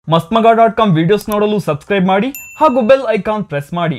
ಮಸ್ತ್ಮಗ dot com videos ನೋಡಲು subscribe ಮಾಡಿ ಹಾಗೂ ಬೆಲ್ ಐಕಾನ್ ಪ್ರೆಸ್ ಮಾಡಿ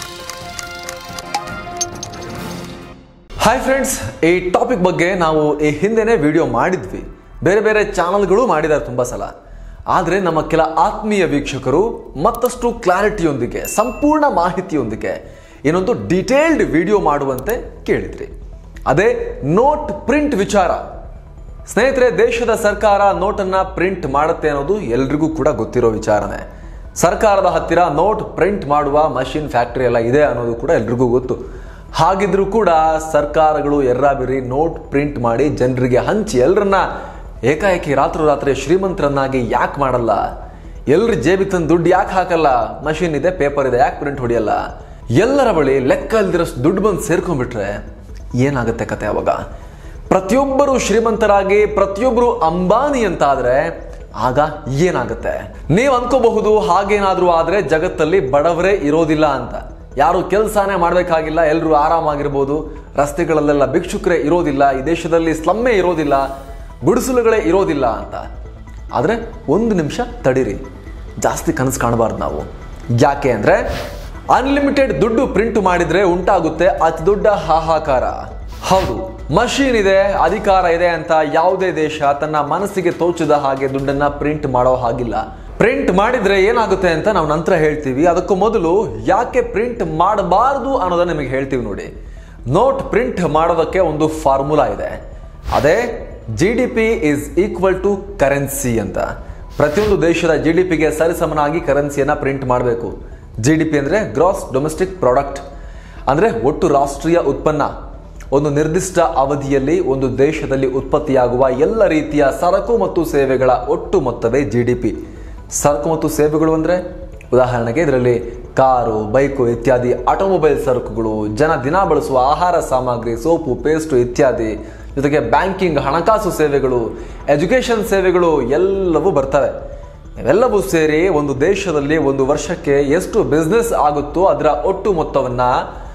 ಹಾಯ್ ಫ್ರೆಂಡ್ಸ್ ಈ ಟಾಪಿಕ್ ಬಗ್ಗೆ ನಾವು ಈ ಹಿಂದೆನೇ ವಿಡಿಯೋ ಮಾಡಿದ್ವಿ ಬೇರೆ ಬೇರೆ ಚಾನಲ್ಗಳು ಮಾಡಿದ್ದಾರೆ ತುಂಬ ಸಲ ಆದರೆ ನಮ್ಮ ಕೆಲ ಆತ್ಮೀಯ ವೀಕ್ಷಕರು ಮತ್ತಷ್ಟು ಕ್ಲಾರಿಟಿಯೊಂದಿಗೆ ಸಂಪೂರ್ಣ ಮಾಹಿತಿಯೊಂದಿಗೆ ಏನೊಂದು ಡಿಟೇಲ್ಡ್ ವಿಡಿಯೋ ಮಾಡುವಂತೆ ಕೇಳಿದ್ರಿ ಅದೇ ನೋಟ್ ಪ್ರಿಂಟ್ ವಿಚಾರ ಸ್ನೇಹಿತರೆ ದೇಶದ ಸರ್ಕಾರ ನೋಟನ್ನ ಪ್ರಿಂಟ್ ಮಾಡುತ್ತೆ ಅನ್ನೋದು ಎಲ್ರಿಗೂ ಕೂಡ ಗೊತ್ತಿರೋ ವಿಚಾರನೆ ಸರ್ಕಾರದ ಹತ್ತಿರ ನೋಟ್ ಪ್ರಿಂಟ್ ಮಾಡುವ ಮಷಿನ್ ಫ್ಯಾಕ್ಟರಿ ಎಲ್ಲ ಇದೆ ಅನ್ನೋದು ಕೂಡ ಎಲ್ರಿಗೂ ಗೊತ್ತು ಹಾಗಿದ್ರೂ ಕೂಡ ಸರ್ಕಾರಗಳು ಎರ್ರಾಬಿರಿ ನೋಟ್ ಪ್ರಿಂಟ್ ಮಾಡಿ ಜನರಿಗೆ ಹಂಚಿ ಎಲ್ಲರನ್ನ ಏಕಾಏಕಿ ರಾತ್ರೋರಾತ್ರಿ ಶ್ರೀಮಂತರನ್ನಾಗಿ ಯಾಕೆ ಮಾಡಲ್ಲ ಎಲ್ರ ಜೇಬಿಗೆ ತಂದು ದುಡ್ಡು ಯಾಕೆ ಹಾಕಲ್ಲ ಮಷಿನ್ ಇದೆ ಪೇಪರ್ ಇದೆ ಯಾಕೆ ಪ್ರಿಂಟ್ ಹೊಡಿಯಲ್ಲ ಎಲ್ಲರ ಬಳಿ ಲೆಕ್ಕ ಇಲ್ದಿರೋಷ್ಟು ದುಡ್ಡು ಬಂದು ಸೇರ್ಕೊಂಡ್ಬಿಟ್ರೆ ಏನಾಗುತ್ತೆ ಕತೆ ಅವಾಗ ಪ್ರತಿಯೊಬ್ಬರು ಶ್ರೀಮಂತರಾಗಿ ಪ್ರತಿಯೊಬ್ಬರು ಅಂಬಾನಿ ಅಂತಾದ್ರೆ ಆಗ ಏನಾಗುತ್ತೆ ನೀವು ಅನ್ಕೋಬಹುದು ಹಾಗೇನಾದ್ರೂ ಆದ್ರೆ ಜಗತ್ತಲ್ಲಿ ಬಡವರೇ ಇರೋದಿಲ್ಲ ಅಂತ ಯಾರು ಕೆಲಸನೇ ಮಾಡಬೇಕಾಗಿಲ್ಲ ಎಲ್ಲರೂ ಆರಾಮಾಗಿರ್ಬೋದು ರಸ್ತೆಗಳಲ್ಲೆಲ್ಲ ಭಿಕ್ಷುಕರೇ ಇರೋದಿಲ್ಲ ಈ ದೇಶದಲ್ಲಿ ಸ್ಲಮ್ಮೇ ಇರೋದಿಲ್ಲ ಗುಡಿಸಲುಗಳೇ ಇರೋದಿಲ್ಲ ಅಂತ ಆದರೆ ಒಂದು ನಿಮಿಷ ತಡೀರಿ ಜಾಸ್ತಿ ಕನಸು ಕಾಣಬಾರ್ದು ನಾವು ಯಾಕೆ ಅಂದರೆ ಅನ್ಲಿಮಿಟೆಡ್ ದುಡ್ಡು ಪ್ರಿಂಟ್ ಮಾಡಿದ್ರೆ ಉಂಟಾಗುತ್ತೆ ಅತಿ ದೊಡ್ಡ ಹಾಹಾಕಾರ ಹೌದು ಮಷೀನ್ ಇದೆ ಅಧಿಕಾರ ಇದೆ ಅಂತ ಯಾವುದೇ ದೇಶ ತನ್ನ ಮನಸ್ಸಿಗೆ ತೋಚಿದ ಹಾಗೆ ದುಡ್ಡನ್ನ ಪ್ರಿಂಟ್ ಮಾಡೋ ಹಾಗಿಲ್ಲ ಪ್ರಿಂಟ್ ಮಾಡಿದ್ರೆ ಏನಾಗುತ್ತೆ ಅಂತ ನಾವು ನಂತರ ಹೇಳ್ತೀವಿ ಅದಕ್ಕೂ ಮೊದಲು ಯಾಕೆ ಪ್ರಿಂಟ್ ಮಾಡಬಾರದು ಅನ್ನೋದನ್ನ ನಿಮಗೆ ಹೇಳ್ತೀವಿ ನೋಡಿ ನೋಟ್ ಪ್ರಿಂಟ್ ಮಾಡೋದಕ್ಕೆ ಒಂದು ಫಾರ್ಮುಲಾ ಇದೆ ಅದೇ G D P is equal to currency ಅಂತ ಪ್ರತಿಯೊಂದು ದೇಶದ ಜಿ ಡಿ ಪಿಗೆ ಸರಿಸಮನಾಗಿ ಕರೆನ್ಸಿಯನ್ನ ಪ್ರಿಂಟ್ ಮಾಡಬೇಕು ಜಿ ಡಿ ಪಿ ಅಂದರೆ ಗ್ರಾಸ್ ಡೊಮೆಸ್ಟಿಕ್ ಪ್ರಾಡಕ್ಟ್ ಅಂದರೆ ಒಟ್ಟು ರಾಷ್ಟ್ರೀಯ ಉತ್ಪನ್ನ ಒಂದು ನಿರ್ದಿಷ್ಟ ಅವಧಿಯಲ್ಲಿ ಒಂದು ದೇಶದಲ್ಲಿ ಉತ್ಪತ್ತಿಯಾಗುವ ಎಲ್ಲ ರೀತಿಯ ಸರಕು ಮತ್ತು ಸೇವೆಗಳ ಒಟ್ಟು ಮೊತ್ತವೇ ಜಿ ಡಿ ಪಿ ಸರಕು ಮತ್ತು ಸೇವೆಗಳು ಅಂದರೆ ಉದಾಹರಣೆಗೆ ಇದರಲ್ಲಿ ಕಾರು ಬೈಕು ಇತ್ಯಾದಿ ಆಟೋಮೊಬೈಲ್ ಸರಕುಗಳು ಜನ ದಿನ ಬಳಸುವ ಆಹಾರ ಸಾಮಗ್ರಿ ಸೋಪು ಪೇಸ್ಟು ಇತ್ಯಾದಿ ಜೊತೆಗೆ ಬ್ಯಾಂಕಿಂಗ್ ಹಣಕಾಸು ಸೇವೆಗಳು ಎಜುಕೇಷನ್ ಸೇವೆಗಳು ಎಲ್ಲವೂ ಬರ್ತವೆ ಇವೆಲ್ಲವೂ ಸೇರಿ ಒಂದು ದೇಶದಲ್ಲಿ ಒಂದು ವರ್ಷಕ್ಕೆ ಎಷ್ಟು ಬಿಸ್ನೆಸ್ ಆಗುತ್ತೋ ಅದರ ಒಟ್ಟು ಮೊತ್ತವನ್ನ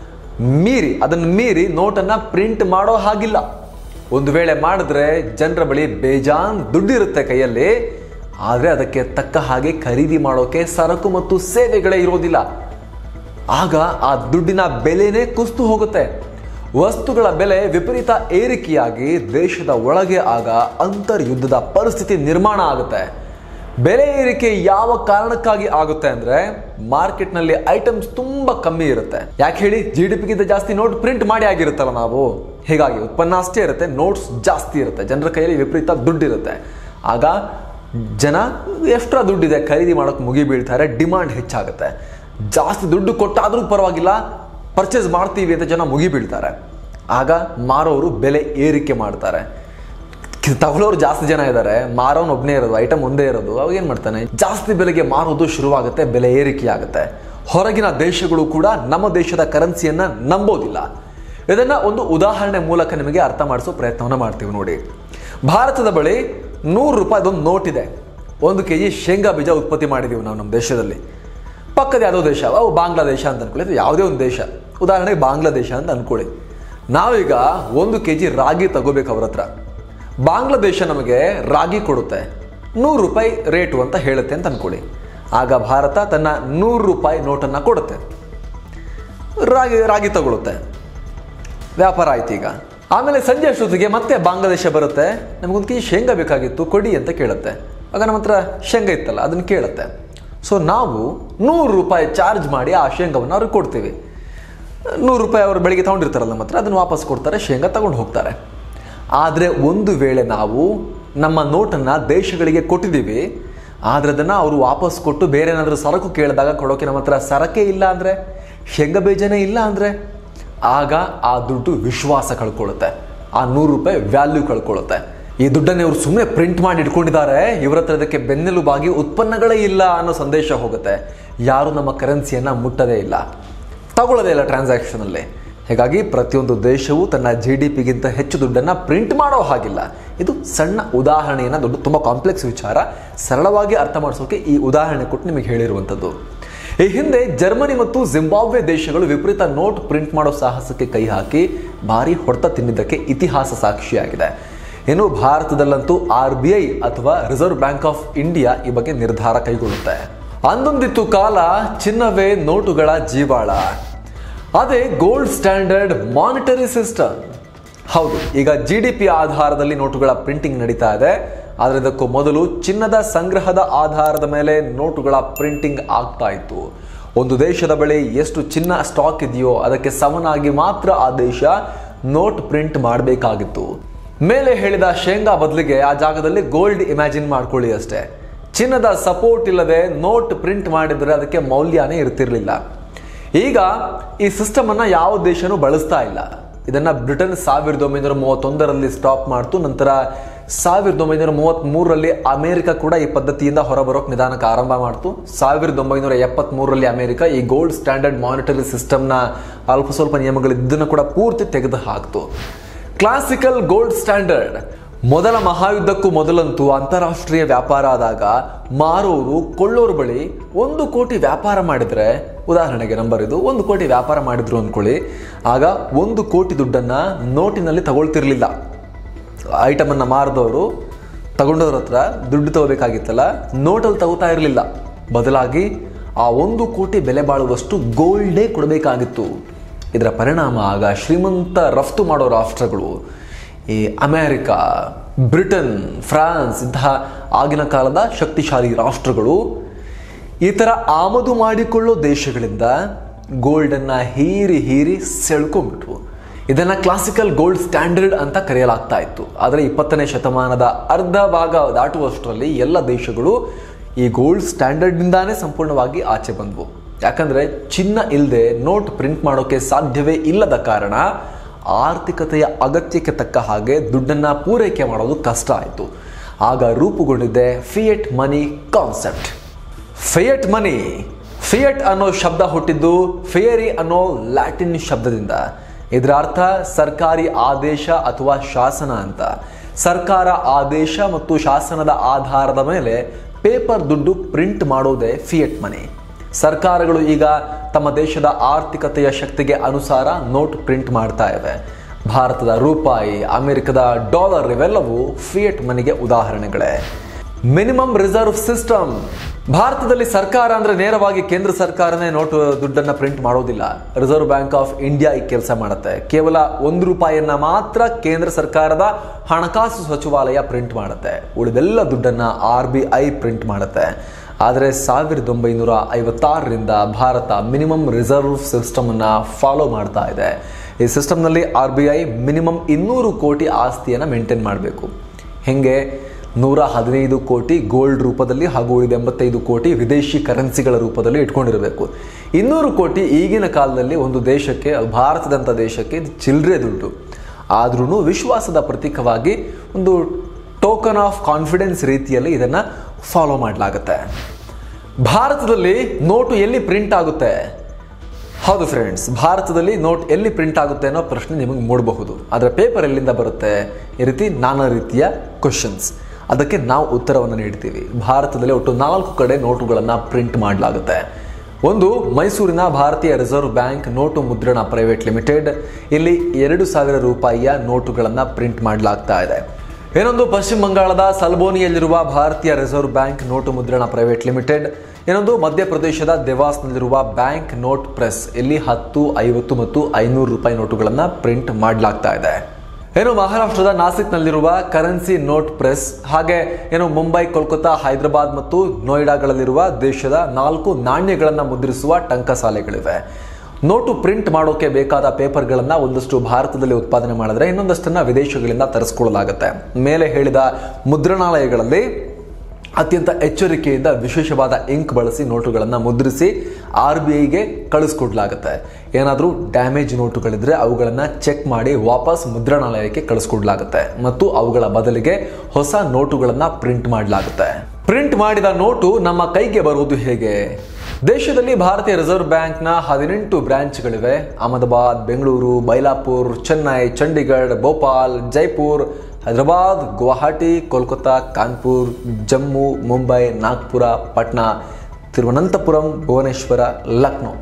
ಮೀರಿ ಅದನ್ನು ಮೀರಿ ನೋಟನ್ನ ಪ್ರಿಂಟ್ ಮಾಡೋ ಹಾಗಿಲ್ಲ ಒಂದು ವೇಳೆ ಮಾಡಿದ್ರೆ ಜನರ ಬಳಿ ಬೇಜಾನ್ ದುಡ್ಡಿರುತ್ತೆ ಕೈಯಲ್ಲಿ ಆದರೆ ಅದಕ್ಕೆ ತಕ್ಕ ಹಾಗೆ ಖರೀದಿ ಮಾಡೋಕೆ ಸರಕು ಮತ್ತು ಸೇವೆಗಳೇ ಇರೋದಿಲ್ಲ ಆಗ ಆ ದುಡ್ಡಿನ ಬೆಲೆನೇ ಕುಸ್ತು ಹೋಗುತ್ತೆ ವಸ್ತುಗಳ ಬೆಲೆ ವಿಪರೀತ ಏರಿಕೆಯಾಗಿ ದೇಶದ ಒಳಗೆ ಆಗ ಅಂತರ್ಯುದ್ಧದ ಪರಿಸ್ಥಿತಿ ನಿರ್ಮಾಣ ಆಗುತ್ತೆ ಬೆಲೆ ಏರಿಕೆ ಯಾವ ಕಾರಣಕ್ಕಾಗಿ ಆಗುತ್ತೆ ಅಂದ್ರೆ ಮಾರ್ಕೆಟ್ನಲ್ಲಿ ಐಟಮ್ಸ್ ತುಂಬಾ ಕಮ್ಮಿ ಇರುತ್ತೆ ಯಾಕೆ ಹೇಳಿ ಜಿ ಡಿ ಪಿಗಿಂತ ಜಾಸ್ತಿ ನೋಟ್ ಪ್ರಿಂಟ್ ಮಾಡಿ ಆಗಿರುತ್ತಲ್ಲ ನಾವು ಹೀಗಾಗಿ ಉತ್ಪನ್ನ ಅಷ್ಟೇ ಇರುತ್ತೆ ನೋಟ್ಸ್ ಜಾಸ್ತಿ ಇರುತ್ತೆ ಜನರ ಕೈಯಲ್ಲಿ ವಿಪರೀತ ದುಡ್ಡಿರುತ್ತೆ ಆಗ ಜನ ಎಕ್ಸ್ಟ್ರಾ ದುಡ್ಡಿದೆ ಖರೀದಿ ಮಾಡೋಕೆ ಮುಗಿ ಬೀಳ್ತಾರೆ ಡಿಮಾಂಡ್ ಹೆಚ್ಚಾಗುತ್ತೆ ಜಾಸ್ತಿ ದುಡ್ಡು ಕೊಟ್ಟಾದ್ರೂ ಪರವಾಗಿಲ್ಲ ಪರ್ಚೇಸ್ ಮಾಡ್ತೀವಿ ಅಂತ ಜನ ಮುಗಿ ಬೀಳ್ತಾರೆ ಆಗ ಮಾರೋರು ಬೆಲೆ ಏರಿಕೆ ಮಾಡ್ತಾರೆ ತಗೊಳ್ಳೋರು ಜಾಸ್ತಿ ಜನ ಇದ್ದಾರೆ ಮಾರೋನ್ ಒಬ್ಬನೇ ಇರೋದು ಐಟಮ್ ಒಂದೇ ಇರೋದು ಅವಾಗ ಏನು ಮಾಡ್ತಾನೆ ಜಾಸ್ತಿ ಬೆಲೆಗೆ ಮಾರೋದು ಶುರುವಾಗುತ್ತೆ ಬೆಲೆ ಏರಿಕೆ ಆಗುತ್ತೆ ಹೊರಗಿನ ದೇಶಗಳು ಕೂಡ ನಮ್ಮ ದೇಶದ ಕರೆನ್ಸಿಯನ್ನ ನಂಬೋದಿಲ್ಲ ಇದನ್ನ ಒಂದು ಉದಾಹರಣೆ ಮೂಲಕ ನಿಮಗೆ ಅರ್ಥ ಮಾಡಿಸೋ ಪ್ರಯತ್ನವನ್ನ ಮಾಡ್ತೀವಿ ನೋಡಿ ಭಾರತದ ಬಳಿ ನೂರು ರೂಪಾಯಿ ಒಂದು ನೋಟ್ ಇದೆ ಒಂದು ಕೆ ಜಿ ಶೇಂಗಾ ಬೀಜ ಉತ್ಪತ್ತಿ ಮಾಡಿದೀವಿ ನಾವು ನಮ್ಮ ದೇಶದಲ್ಲಿ ಪಕ್ಕದ ಯಾವುದೋ ದೇಶ ಅವು ಬಾಂಗ್ಲಾದೇಶ ಅಂತ ಅನ್ಕೊಳ್ಳಿ ಅಥವಾ ಯಾವುದೇ ಒಂದು ದೇಶ ಉದಾಹರಣೆಗೆ ಬಾಂಗ್ಲಾದೇಶ ಅಂತ ಅನ್ಕೊಳ್ಳಿ ನಾವೀಗ ಒಂದು ಕೆ ಜಿ ರಾಗಿ ತಗೋಬೇಕು ಅವ್ರ ಹತ್ರ ಬಾಂಗ್ಲಾದೇಶ ನಮಗೆ ರಾಗಿ ಕೊಡುತ್ತೆ ನೂರು ರೂಪಾಯಿ ರೇಟು ಅಂತ ಹೇಳುತ್ತೆ ಅಂತ ಅನ್ಕೊಳ್ಳಿ ಆಗ ಭಾರತ ತನ್ನ ನೂರು ರೂಪಾಯಿ ನೋಟನ್ನು ಕೊಡುತ್ತೆ ರಾಗಿ ರಾಗಿ ತಗೊಳುತ್ತೆ ವ್ಯಾಪಾರ ಆಯ್ತು ಈಗ ಆಮೇಲೆ ಸಂಜೆ ಅಷ್ಟೊತ್ತಿಗೆ ಮತ್ತೆ ಬಾಂಗ್ಲಾದೇಶ ಬರುತ್ತೆ ನಮಗೊಂದು ಕೆ ಜಿ ಶೇಂಗಾ ಬೇಕಾಗಿತ್ತು ಕೊಡಿ ಅಂತ ಕೇಳುತ್ತೆ ಆಗ ನಮ್ಮ ಹತ್ರ ಶೇಂಗಾ ಇತ್ತಲ್ಲ ಅದನ್ನು ಕೇಳುತ್ತೆ ಸೊ ನಾವು ನೂರು ರೂಪಾಯಿ ಚಾರ್ಜ್ ಮಾಡಿ ಆ ಶೇಂಗಾವನ್ನು ಅವ್ರಿಗೆ ಕೊಡ್ತೀವಿ ನೂರು ರೂಪಾಯಿ ಅವರು ಬೆಳಿಗ್ಗೆ ತೊಗೊಂಡಿರ್ತಾರಲ್ಲ ನಮ್ಮ ಹತ್ರ ಅದನ್ನು ವಾಪಸ್ ಕೊಡ್ತಾರೆ ಶೇಂಗಾ ತಗೊಂಡು ಹೋಗ್ತಾರೆ ಆದರೆ ಒಂದು ವೇಳೆ ನಾವು ನಮ್ಮ ನೋಟನ್ನು ದೇಶಗಳಿಗೆ ಕೊಟ್ಟಿದ್ದೀವಿ ಆದರೆ ಅದನ್ನು ಅವರು ವಾಪಸ್ ಕೊಟ್ಟು ಬೇರೆ ಏನಾದರೂ ಸರಕು ಕೇಳಿದಾಗ ಕೊಡೋಕೆ ನಮ್ಮ ಹತ್ರ ಸರಕೆ ಇಲ್ಲ ಅಂದರೆ ಶೇಂಗಾ ಬೇಜನೇ ಇಲ್ಲ ಅಂದರೆ ಆಗ ಆ ದುಡ್ಡು ವಿಶ್ವಾಸ ಕಳ್ಕೊಳ್ಳುತ್ತೆ ಆ ನೂರು ರೂಪಾಯಿ ವ್ಯಾಲ್ಯೂ ಕಳ್ಕೊಳ್ಳುತ್ತೆ ಈ ದುಡ್ಡನ್ನು ಇವರು ಸುಮ್ಮನೆ ಪ್ರಿಂಟ್ ಮಾಡಿ ಇಟ್ಕೊಂಡಿದ್ದಾರೆ ಇವರ ಹತ್ರ ಇದಕ್ಕೆ ಬೆನ್ನೆಲುಬಾಗಿ ಉತ್ಪನ್ನಗಳೇ ಇಲ್ಲ ಅನ್ನೋ ಸಂದೇಶ ಹೋಗುತ್ತೆ ಯಾರು ನಮ್ಮ ಕರೆನ್ಸಿಯನ್ನು ಮುಟ್ಟದೇ ಇಲ್ಲ ತಗೊಳ್ಳೋದೇ ಇಲ್ಲ ಟ್ರಾನ್ಸಾಕ್ಷನ್ ಅಲ್ಲಿ ಹೀಗಾಗಿ ಪ್ರತಿಯೊಂದು ದೇಶವು ತನ್ನ ಜಿ ಡಿ ಪಿಗಿಂತ ಹೆಚ್ಚು ದುಡ್ಡನ್ನು ಪ್ರಿಂಟ್ ಮಾಡೋ ಹಾಗಿಲ್ಲ ಇದು ಸಣ್ಣ ಉದಾಹರಣೆಯನ್ನು ದೊಡ್ಡ ತುಂಬ ಕಾಂಪ್ಲೆಕ್ಸ್ ವಿಚಾರ ಸರಳವಾಗಿ ಅರ್ಥ ಮಾಡಿಸೋಕೆ ಈ ಉದಾಹರಣೆ ಕೊಟ್ಟು ನಿಮಗೆ ಹೇಳಿರುವಂಥದ್ದು ಈ ಹಿಂದೆ ಜರ್ಮನಿ ಮತ್ತು ಜಿಂಬಾಬ್ವೆ ದೇಶಗಳು ವಿಪರೀತ ನೋಟ್ ಪ್ರಿಂಟ್ ಮಾಡೋ ಸಾಹಸಕ್ಕೆ ಕೈ ಹಾಕಿ ಭಾರಿ ಹೊಡೆತ ತಿನ್ನಿದ್ದಕ್ಕೆ ಇತಿಹಾಸ ಸಾಕ್ಷಿಯಾಗಿದೆ ಇನ್ನು ಭಾರತದಲ್ಲಂತೂ ಆರ್ ಬಿ ಐ ಅಥವಾ ರಿಸರ್ವ್ ಬ್ಯಾಂಕ್ ಆಫ್ ಇಂಡಿಯಾ ಈ ಬಗ್ಗೆ ನಿರ್ಧಾರ ಕೈಗೊಳ್ಳುತ್ತೆ ಅಂದೊಂದಿತ್ತು ಕಾಲ ಚಿನ್ನವೇ ನೋಟುಗಳ ಜೀವಾಳ ಅದೇ ಗೋಲ್ಡ್ ಸ್ಟ್ಯಾಂಡರ್ಡ್ ಮಾನಿಟರಿ ಸಿಸ್ಟಮ್ ಹೌದು ಈಗ ಜಿ ಡಿ ಪಿ ಆಧಾರದಲ್ಲಿ ನೋಟುಗಳ ಪ್ರಿಂಟಿಂಗ್ ನಡೀತಾ ಇದೆ ಆದರೆ ಇದಕ್ಕೂ ಮೊದಲು ಚಿನ್ನದ ಸಂಗ್ರಹದ ಆಧಾರದ ಮೇಲೆ ನೋಟುಗಳ ಪ್ರಿಂಟಿಂಗ್ ಆಗ್ತಾ ಇತ್ತು ಒಂದು ದೇಶದ ಬಳಿ ಎಷ್ಟು ಚಿನ್ನ ಸ್ಟಾಕ್ ಇದೆಯೋ ಅದಕ್ಕೆ ಸಮನಾಗಿ ಮಾತ್ರ ಆ ದೇಶ ನೋಟ್ ಪ್ರಿಂಟ್ ಮಾಡಬೇಕಾಗಿತ್ತು ಮೇಲೆ ಹೇಳಿದ ಶೇಂಗಾ ಬದಲಿಗೆ ಆ ಜಾಗದಲ್ಲಿ ಗೋಲ್ಡ್ ಇಮ್ಯಾಜಿನ್ ಮಾಡ್ಕೊಳ್ಳಿ ಅಷ್ಟೇ ಚಿನ್ನದ ಸಪೋರ್ಟ್ ಇಲ್ಲದೆ ನೋಟ್ ಪ್ರಿಂಟ್ ಮಾಡಿದ್ರೆ ಅದಕ್ಕೆ ಮೌಲ್ಯನೇ ಇರ್ತಿರ್ಲಿಲ್ಲ ಈಗ ಈ ಸಿಸ್ಟಮ್ ಅನ್ನ ಯಾವ ದೇಶನೂ ಬಳಸ್ತಾ ಇಲ್ಲ ಇದನ್ನ ಬ್ರಿಟನ್ ಸಾವಿರದ ಒಂಬೈನೂರ ಮೂವತ್ತೊಂದರಲ್ಲಿ ಸ್ಟಾಪ್ ಮಾಡ್ತು ನಂತರ ಸಾವಿರದ ಒಂಬೈನೂರ ಮೂವತ್ತ್ ಮೂರರಲ್ಲಿ ಅಮೆರಿಕ ಕೂಡ ಈ ಪದ್ಧತಿಯಿಂದ ಹೊರಬರೋಕ್ ನಿಧಾನಕ್ಕೆ ಆರಂಭ ಮಾಡ್ತು ಸಾವಿರದ ಒಂಬೈನೂರ ಎಪ್ಪತ್ತ್ ಮೂರರಲ್ಲಿ ಅಮೆರಿಕ ಈ ಗೋಲ್ಡ್ ಸ್ಟ್ಯಾಂಡರ್ಡ್ ಮಾನಿಟರಿ ಸಿಸ್ಟಮ್ನ ಅಲ್ಪ ಸ್ವಲ್ಪ ನಿಯಮಗಳಿದ್ದನ್ನು ಕೂಡ ಪೂರ್ತಿ ತೆಗೆದು ಹಾಕ್ತು ಕ್ಲಾಸಿಕಲ್ ಗೋಲ್ಡ್ ಸ್ಟ್ಯಾಂಡರ್ಡ್ ಮೊದಲ ಮಹಾಯುದ್ಧಕ್ಕೂ ಮೊದಲಂತೂ ಅಂತಾರಾಷ್ಟ್ರೀಯ ವ್ಯಾಪಾರ ಆದಾಗ ಮಾರೋರು ಕೊಳ್ಳೋರ್ ಬಳಿ ಒಂದು ಕೋಟಿ ವ್ಯಾಪಾರ ಮಾಡಿದ್ರೆ ಉದಾಹರಣೆಗೆ ನಂಬರ್ ಇದು ಒಂದು ಕೋಟಿ ವ್ಯಾಪಾರ ಮಾಡಿದ್ರು ಅಂದ್ಕೊಳ್ಳಿ ಆಗ ಒಂದು ಕೋಟಿ ದುಡ್ಡನ್ನ ನೋಟಿನಲ್ಲಿ ತಗೊಳ್ತಿರ್ಲಿಲ್ಲ ಐಟಮ್ ಅನ್ನ ಮಾರಿದವರು ತಗೊಂಡವ್ರ ಹತ್ರ ದುಡ್ಡು ತಗೋಬೇಕಾಗಿತ್ತಲ್ಲ ನೋಟಲ್ಲಿ ತಗೋತಾ ಇರಲಿಲ್ಲ ಬದಲಾಗಿ ಆ ಒಂದು ಕೋಟಿ ಬೆಲೆ ಬಾಳುವಷ್ಟು ಗೋಲ್ಡೇ ಕೊಡಬೇಕಾಗಿತ್ತು ಇದರ ಪರಿಣಾಮ ಆಗ ಶ್ರೀಮಂತ ರಫ್ತು ಮಾಡೋ ರಾಷ್ಟ್ರಗಳು ಈ ಅಮೆರಿಕ ಬ್ರಿಟನ್ ಫ್ರಾನ್ಸ್ ಇಂತಹ ಆಗಿನ ಕಾಲದ ಶಕ್ತಿಶಾಲಿ ರಾಷ್ಟ್ರಗಳು ಈ ಥರ ಆಮದು ಮಾಡಿಕೊಳ್ಳೋ ದೇಶಗಳಿಂದ ಗೋಲ್ಡನ್ನ ಹೀರಿ ಹೀರಿ ಸೆಳ್ಕೊಂಡ್ಬಿಟ್ವು ಇದನ್ನ ಕ್ಲಾಸಿಕಲ್ ಗೋಲ್ಡ್ ಸ್ಟ್ಯಾಂಡರ್ಡ್ ಅಂತ ಕರೆಯಲಾಗ್ತಾ ಇತ್ತು ಆದರೆ ಇಪ್ಪತ್ತನೇ ಶತಮಾನದ ಅರ್ಧ ಭಾಗ ದಾಟುವಷ್ಟರಲ್ಲಿ ಎಲ್ಲ ದೇಶಗಳು ಈ ಗೋಲ್ಡ್ ಸ್ಟ್ಯಾಂಡರ್ಡ್ನಿಂದಾನೇ ಸಂಪೂರ್ಣವಾಗಿ ಆಚೆ ಬಂದವು ಯಾಕಂದ್ರೆ ಚಿನ್ನ ಇಲ್ಲದೆ ನೋಟ್ ಪ್ರಿಂಟ್ ಮಾಡೋಕೆ ಸಾಧ್ಯವೇ ಇಲ್ಲದ ಕಾರಣ ಆರ್ಥಿಕತೆಯ ಅಗತ್ಯಕ್ಕೆ ತಕ್ಕ ಹಾಗೆ ದುಡ್ಡನ್ನ ಪೂರೈಕೆ ಮಾಡೋದು ಕಷ್ಟ ಆಯಿತು ಆಗ ರೂಪುಗೊಂಡಿದೆ fiat money concept fiat money fiat ಅನ್ನೋ ಶಬ್ದ ಹುಟ್ಟಿದ್ದು ಫಿಯರಿ ಅನ್ನೋ ಲ್ಯಾಟಿನ್ ಶಬ್ದದಿಂದ ಇದರ ಅರ್ಥ ಸರ್ಕಾರಿ ಆದೇಶ ಅಥವಾ ಶಾಸನ ಅಂತ ಸರ್ಕಾರ ಆದೇಶ ಮತ್ತು ಶಾಸನದ ಆಧಾರದ ಮೇಲೆ ಪೇಪರ್ ದುಡ್ಡು ಪ್ರಿಂಟ್ ಮಾಡೋದೇ ಫಿಯಟ್ ಮನಿ ಸರ್ಕಾರಗಳು ಈಗ ತಮ್ಮ ದೇಶದ ಆರ್ಥಿಕತೆಯ ಶಕ್ತಿಗೆ ಅನುಸಾರ ನೋಟ್ ಪ್ರಿಂಟ್ ಮಾಡ್ತಾ ಇವೆ ಭಾರತದ ರೂಪಾಯಿ ಅಮೆರಿಕದ ಡಾಲರ್ ಇವೆಲ್ಲವೂ ಫಿಯಟ್ ಮನಿಗೆ ಉದಾಹರಣೆಗಳೇ ಮಿನಿಮಮ್ ರಿಸರ್ವ್ ಸಿಸ್ಟಮ್ ಭಾರತದಲ್ಲಿ ಸರ್ಕಾರ ಅಂದ್ರೆ ನೇರವಾಗಿ ಕೇಂದ್ರ ಸರ್ಕಾರನೇ ನೋಟ್ ದುಡ್ಡನ್ನ ಪ್ರಿಂಟ್ ಮಾಡೋದಿಲ್ಲ ರಿಸರ್ವ್ ಬ್ಯಾಂಕ್ ಆಫ್ ಇಂಡಿಯಾ ಈ ಕೆಲಸ ಮಾಡುತ್ತೆ ಕೇವಲ ಒಂದು ರೂಪಾಯಿಯನ್ನ ಮಾತ್ರ ಕೇಂದ್ರ ಸರ್ಕಾರದ ಹಣಕಾಸು ಸಚಿವಾಲಯ ಪ್ರಿಂಟ್ ಮಾಡುತ್ತೆ ಉಳಿದೆಲ್ಲ ದುಡ್ಡನ್ನ ಆರ್ ಬಿ ಐ ಪ್ರಿಂಟ್ ಮಾಡುತ್ತೆ ಆದರೆ ಸಾವಿರದ ಒಂಬೈನೂರ ಐವತ್ತಾರರಿಂದ ಭಾರತ ಮಿನಿಮಮ್ ರಿಸರ್ವ್ ಸಿಸ್ಟಮ್ ಅನ್ನ ಫಾಲೋ ಮಾಡ್ತಾ ಇದೆ ಈ ಸಿಸ್ಟಮ್ನಲ್ಲಿ ಆರ್ ಬಿ ಐ ಮಿನಿಮಮ್ ಇನ್ನೂರು ಕೋಟಿ ಆಸ್ತಿಯನ್ನು ಮೇಂಟೈನ್ ಮಾಡಬೇಕು ಹೆಂಗೆ ನೂರ ಹದಿನೈದು ಕೋಟಿ ಗೋಲ್ಡ್ ರೂಪದಲ್ಲಿ ಹಾಗೂ ಉಳಿದ ಎಂಬತ್ತೈದು ಕೋಟಿ ವಿದೇಶಿ ಕರೆನ್ಸಿಗಳ ರೂಪದಲ್ಲಿ ಇಟ್ಕೊಂಡಿರಬೇಕು ಇನ್ನೂರು ಕೋಟಿ ಈಗಿನ ಕಾಲದಲ್ಲಿ ಒಂದು ದೇಶಕ್ಕೆ ಭಾರತದಂಥ ದೇಶಕ್ಕೆ ಇದು ಚಿಲ್ಲರೆ ದುಡ್ಡು ಆದ್ರೂ ವಿಶ್ವಾಸದ ಪ್ರತೀಕವಾಗಿ ಒಂದು ಟೋಕನ್ ಆಫ್ ಕಾನ್ಫಿಡೆನ್ಸ್ ರೀತಿಯಲ್ಲಿ ಇದನ್ನು ಫಾಲೋ ಮಾಡಲಾಗುತ್ತೆ ಭಾರತದಲ್ಲಿ ನೋಟು ಎಲ್ಲಿ ಪ್ರಿಂಟ್ ಆಗುತ್ತೆ ಹೌದು ಫ್ರೆಂಡ್ಸ್ ಭಾರತದಲ್ಲಿ ನೋಟ್ ಎಲ್ಲಿ ಪ್ರಿಂಟ್ ಆಗುತ್ತೆ ಅನ್ನೋ ಪ್ರಶ್ನೆ ನಿಮಗೆ ಮೂಡಬಹುದು ಆದರೆ ಪೇಪರ್ ಎಲ್ಲಿಂದ ಬರುತ್ತೆ ಈ ರೀತಿ ನಾನಾ ರೀತಿಯ ಕ್ವಶನ್ಸ್ ಅದಕ್ಕೆ ನಾವು ಉತ್ತರವನ್ನು ನೀಡ್ತೀವಿ ಭಾರತದಲ್ಲಿ ಒಟ್ಟು ನಾಲ್ಕು ಕಡೆ ನೋಟುಗಳನ್ನು ಪ್ರಿಂಟ್ ಮಾಡಲಾಗುತ್ತೆ ಒಂದು ಮೈಸೂರಿನ Bharatiya reserve bank note Mudran private limited ಇಲ್ಲಿ ಎರಡು ಸಾವಿರ ರೂಪಾಯಿಯ ನೋಟುಗಳನ್ನು ಪ್ರಿಂಟ್ ಮಾಡಲಾಗ್ತಾ ಇದೆ ಇನ್ನೊಂದು ಪಶ್ಚಿಮ ಬಂಗಾಳದ ಸಲ್ಬೋನಿಯಲ್ಲಿರುವ Bharatiya reserve bank note Mudran private limited ಇನ್ನೊಂದು ಮಧ್ಯಪ್ರದೇಶದ ದೇವಾಸ್ನಲ್ಲಿರುವ ಬ್ಯಾಂಕ್ ನೋಟ್ ಪ್ರೆಸ್ ಇಲ್ಲಿ ಹತ್ತು ಐವತ್ತು ಮತ್ತು ಐನೂರು ರೂಪಾಯಿ ನೋಟುಗಳನ್ನು ಪ್ರಿಂಟ್ ಮಾಡಲಾಗ್ತಾ ಇದೆ ಏನು ಮಹಾರಾಷ್ಟ್ರದ ನಾಸಿಕ್ನಲ್ಲಿರುವ ಕರೆನ್ಸಿ ನೋಟ್ ಪ್ರೆಸ್ ಹಾಗೆ ಏನು ಮುಂಬೈ ಕೋಲ್ಕತ್ತಾ ಹೈದರಾಬಾದ್ ಮತ್ತು ನೋಯ್ಡಾಗಳಲ್ಲಿರುವ ದೇಶದ ನಾಲ್ಕು ನಾಣ್ಯಗಳನ್ನು ಮುದ್ರಿಸುವ ಟಂಕಸಾಲೆಗಳಿವೆ ನೋಟು ಪ್ರಿಂಟ್ ಮಾಡೋಕೆ ಬೇಕಾದ ಪೇಪರ್ಗಳನ್ನು ಒಂದಷ್ಟು ಭಾರತದಲ್ಲಿ ಉತ್ಪಾದನೆ ಮಾಡಿದ್ರೆ ಇನ್ನೊಂದಷ್ಟನ್ನ ವಿದೇಶಗಳಿಂದ ತರಿಸ್ಕೊಳ್ಳಲಾಗುತ್ತೆ ಮೇಲೆ ಹೇಳಿದ ಮುದ್ರಣಾಲಯಗಳಲ್ಲಿ ಅತ್ಯಂತ ಎಚ್ಚರಿಕೆಯಿಂದ ವಿಶೇಷವಾದ ಇಂಕ್ ಬಳಸಿ ನೋಟುಗಳನ್ನು ಮುದ್ರಿಸಿ ಆರ್ ಬಿ ಐಗೆ ಕಳಿಸ್ಕೊಡ್ಲಾಗುತ್ತೆ ಏನಾದರೂ ಡ್ಯಾಮೇಜ್ ನೋಟುಗಳಿದ್ರೆ ಅವುಗಳನ್ನು ಚೆಕ್ ಮಾಡಿ ವಾಪಸ್ ಮುದ್ರಣಾಲಯಕ್ಕೆ ಕಳಿಸ್ಕೊಡ್ಲಾಗುತ್ತೆ ಮತ್ತು ಅವುಗಳ ಬದಲಿಗೆ ಹೊಸ ನೋಟುಗಳನ್ನು ಪ್ರಿಂಟ್ ಮಾಡಲಾಗುತ್ತೆ ಪ್ರಿಂಟ್ ಮಾಡಿದ ನೋಟು ನಮ್ಮ ಕೈಗೆ ಬರುವುದು ಹೇಗೆ ದೇಶದಲ್ಲಿ ಭಾರತೀಯ ರಿಸರ್ವ್ ಬ್ಯಾಂಕ್ನ ಹದಿನೆಂಟು ಬ್ರಾಂಚ್ಗಳಿವೆ ಅಹಮದಾಬಾದ್ ಬೆಂಗಳೂರು ಬೈಲಾಪುರ್ ಚೆನ್ನೈ ಚಂಡೀಗಢ ಭೋಪಾಲ್ ಜೈಪುರ್ ಹೈದರಾಬಾದ್ ಗುವಾಹಟಿ ಕೋಲ್ಕತ್ತಾ ಕಾನ್ಪುರ್ ಜಮ್ಮು ಮುಂಬೈ ನಾಗ್ಪುರ ಪಟ್ನಾ ತಿರುವನಂತಪುರಂ ಭುವನೇಶ್ವರ ಲಕ್ನೋ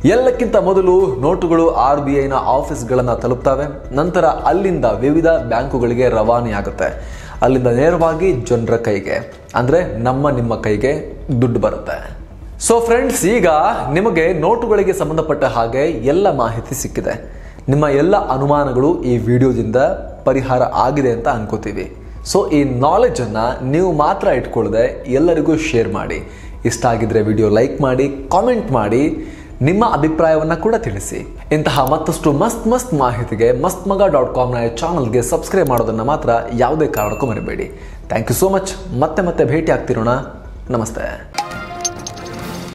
ಎಲ್ಲಕ್ಕಿಂತ ಮೊದಲು ನೋಟುಗಳು ಆರ್ ಬಿ ಐನ ಆಫೀಸ್ಗಳನ್ನು ತಲುಪ್ತವೆ ನಂತರ ಅಲ್ಲಿಂದ ವಿವಿಧ ಬ್ಯಾಂಕುಗಳಿಗೆ ರವಾನೆಯಾಗುತ್ತೆ ಅಲ್ಲಿಂದ ನೇರವಾಗಿ ಜನರ ಕೈಗೆ ಅಂದರೆ ನಮ್ಮ ನಿಮ್ಮ ಕೈಗೆ ದುಡ್ಡು ಬರುತ್ತೆ ಸೊ ಫ್ರೆಂಡ್ಸ್ ಈಗ ನಿಮಗೆ ನೋಟುಗಳಿಗೆ ಸಂಬಂಧಪಟ್ಟ ಹಾಗೆ ಎಲ್ಲ ಮಾಹಿತಿ ಸಿಕ್ಕಿದೆ ನಿಮ್ಮ ಎಲ್ಲ ಅನುಮಾನಗಳು ಈ ವಿಡಿಯೋದಿಂದ ಪರಿಹಾರ ಆಗಿದೆ ಅಂತ ಅನ್ಕೋತೀವಿ ಸೊ ಈ ನಾಲೆಜನ್ನು ನೀವು ಮಾತ್ರ ಇಟ್ಕೊಳ್ಳದೆ ಎಲ್ಲರಿಗೂ ಶೇರ್ ಮಾಡಿ ಇಷ್ಟ ಆಗಿದ್ರೆ ವಿಡಿಯೋ ಲೈಕ್ ಮಾಡಿ ಕಾಮೆಂಟ್ ಮಾಡಿ ನಿಮ್ಮ ಅಭಿಪ್ರಾಯವನ್ನು ಕೂಡ ತಿಳಿಸಿ ಇಂತಹ ಮತ್ತಷ್ಟು ಮಸ್ತ್ ಮಸ್ತ್ ಮಾಹಿತಿಗೆ ಮಸ್ತ್ ಮಗ ಡಾಟ್ ಕಾಮ್ನ ಚಾನಲ್ಗೆ ಸಬ್ಸ್ಕ್ರೈಬ್ ಮಾಡೋದನ್ನು ಮಾತ್ರ ಯಾವುದೇ ಕಾರಣಕ್ಕೂ ಮರಿಬೇಡಿ ಥ್ಯಾಂಕ್ ಯು ಸೋ ಮಚ್ ಮತ್ತೆ ಮತ್ತೆ ಭೇಟಿ ಆಗ್ತಿರೋಣ ನಮಸ್ತೆ